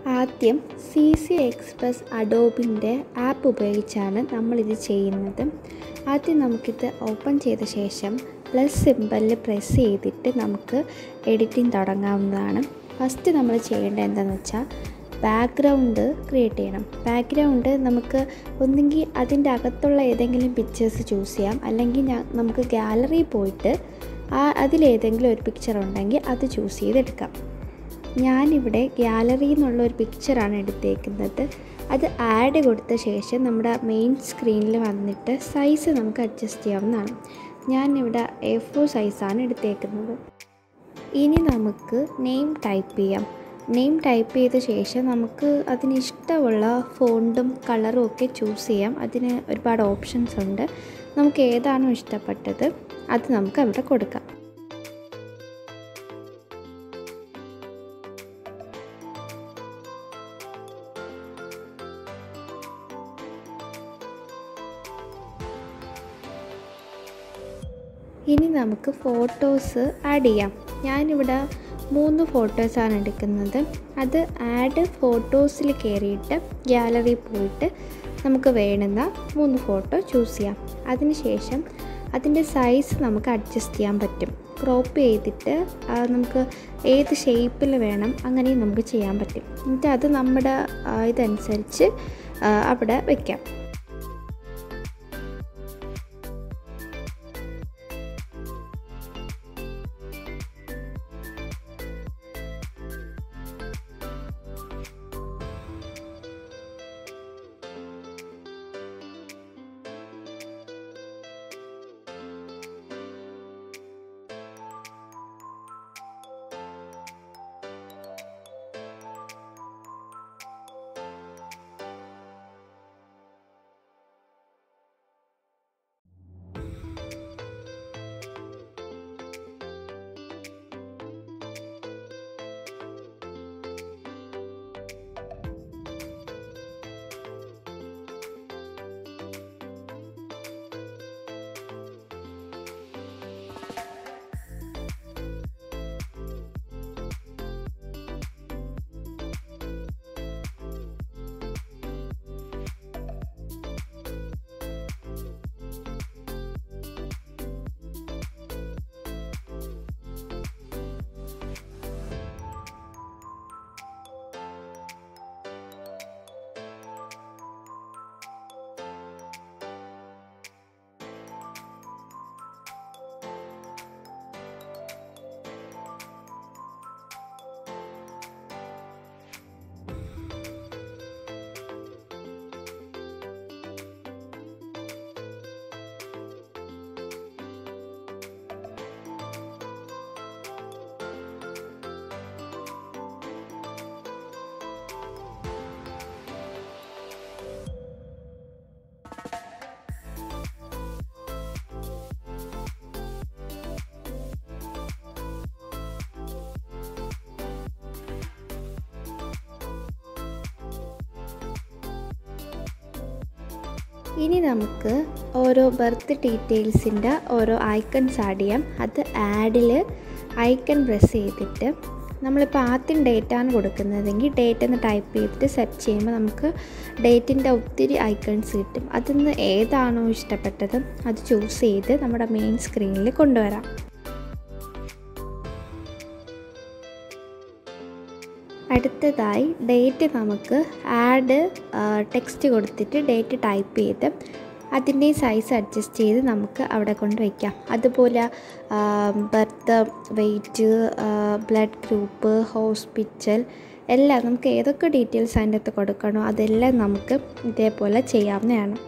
ആദ്യം C C express അഡോബിൻ്റെ app ഉപയോഗിച്ചാണ് നമ്മളിത് ചെയ്യുന്നത് ആദ്യം നമുക്കിത് ഓപ്പൺ ചെയ്ത ശേഷം പ്ലസ് സിമ്പലിൽ പ്രസ് ചെയ്തിട്ട് നമുക്ക് എഡിറ്റിംഗ് തുടങ്ങാവുന്നതാണ് ഫസ്റ്റ് നമ്മൾ ചെയ്യേണ്ടത് എന്താണെന്ന് വെച്ചാൽ ബാക്ക്ഗ്രൗണ്ട് ക്രിയേറ്റ് ചെയ്യണം ബാക്ക്ഗ്രൗണ്ട് നമുക്ക് ഒന്നെങ്കിൽ അതിൻ്റെ അകത്തുള്ള ഏതെങ്കിലും പിക്ചേഴ്സ് ചൂസ് ചെയ്യാം അല്ലെങ്കിൽ ഞാൻ നമുക്ക് ഗാലറി പോയിട്ട് ആ അതിലേതെങ്കിലും ഒരു പിക്ചർ ഉണ്ടെങ്കിൽ അത് ചൂസ് ചെയ്തെടുക്കാം ഞാനിവിടെ ഗാലറിയിൽ നിന്നുള്ള ഒരു പിക്ചറാണ് എടുത്തേക്കുന്നത് അത് ആഡ് കൊടുത്ത ശേഷം നമ്മുടെ മെയിൻ സ്ക്രീനിൽ വന്നിട്ട് സൈസ് നമുക്ക് അഡ്ജസ്റ്റ് ചെയ്യാവുന്നതാണ് ഞാനിവിടെ എ ഫോർ സൈസാണ് എടുത്തേക്കുന്നത് ഇനി നമുക്ക് നെയിം ടൈപ്പ് ചെയ്യാം നെയിം ടൈപ്പ് ചെയ്ത ശേഷം നമുക്ക് അതിന് ഇഷ്ടമുള്ള ഫോണ്ടും കളറും ഒക്കെ ചൂസ് ചെയ്യാം അതിന് ഒരുപാട് ഓപ്ഷൻസ് ഉണ്ട് നമുക്ക് ഏതാണോ ഇഷ്ടപ്പെട്ടത് അത് നമുക്ക് അവിടെ കൊടുക്കാം ഇനി നമുക്ക് ഫോട്ടോസ് ആഡ് ചെയ്യാം ഞാനിവിടെ മൂന്ന് ഫോട്ടോസാണ് എടുക്കുന്നത് അത് ആഡ് ഫോട്ടോസിൽ കയറിയിട്ട് ഗാലറി പോയിട്ട് നമുക്ക് വേണ്ടുന്ന മൂന്ന് ഫോട്ടോ ചൂസ് ചെയ്യാം അതിനുശേഷം അതിൻ്റെ സൈസ് നമുക്ക് അഡ്ജസ്റ്റ് ചെയ്യാൻ പറ്റും ക്രോപ്പ് ചെയ്തിട്ട് ആ, നമുക്ക് ഏത് ഷേപ്പിൽ വേണം അങ്ങനെയും നമുക്ക് ചെയ്യാൻ പറ്റും എന്നിട്ട് അത് നമ്മുടെ ആ, ഇതനുസരിച്ച് ആ, അവിടെ വയ്ക്കാം ഇനി നമുക്ക് ഓരോ ബർത്ത് ഡീറ്റെയിൽസിൻ്റെ ഓരോ ഐക്കൺസ് ആഡ് ചെയ്യാം അത് ആഡിൽ ഐക്കൺ പ്രസ് ചെയ്തിട്ട് നമ്മളിപ്പോൾ ആദ്യം ഡേറ്റാണ് കൊടുക്കുന്നതെങ്കിൽ ഡേറ്റ് എന്ന് ടൈപ്പ് ചെയ്തിട്ട് സെർച്ച് ചെയ്യുമ്പോൾ നമുക്ക് ഡേറ്റിൻ്റെ ഒത്തിരി ഐക്കൺസ് കിട്ടും അതിൽ നിന്ന് ഏതാണോ ഇഷ്ടപ്പെട്ടത് അത് ചൂസ് ചെയ്ത് നമ്മുടെ മെയിൻ സ്ക്രീനിൽ കൊണ്ടുവരാം അടുത്തതായി ഡേറ്റ് നമുക്ക് ആഡ് ടെക്സ്റ്റ് കൊടുത്തിട്ട് ഡേറ്റ് ടൈപ്പ് ചെയ്ത് അതിൻ്റെ സൈസ് അഡ്ജസ്റ്റ് ചെയ്ത് നമുക്ക് അവിടെ കൊണ്ട് വയ്ക്കാം അതുപോലെ birth weight blood group hospital എല്ലാം നമുക്ക് ഏതൊക്കെ ഡീറ്റെയിൽസ് അതിൻ്റെ അകത്ത് കൊടുക്കണോ അതെല്ലാം നമുക്ക് ഇതേപോലെ ചെയ്യാവുന്നതാണ്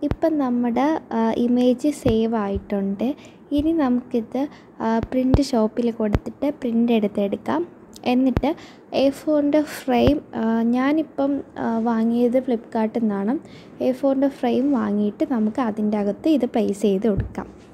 ഇപ്പം നമ്മുടെ ഇമേജ് സേവ് ആയിട്ടുണ്ട് ഇനി നമുക്കിത് പ്രിൻ്റ് ഷോപ്പിൽ കൊടുത്തിട്ട് പ്രിൻ്റ് എടുത്തെടുക്കാം എന്നിട്ട് എ ഫോറിൻ്റെ ഫ്രെയിം ഞാനിപ്പം വാങ്ങിയത് ഫ്ലിപ്കാർട്ടിൽ നിന്നാണ് എ ഫോറിൻ്റെ ഫ്രെയിം വാങ്ങിയിട്ട് നമുക്ക് അതിൻ്റെ അകത്ത് ഇത് പ്ലേസ് ചെയ്ത് കൊടുക്കാം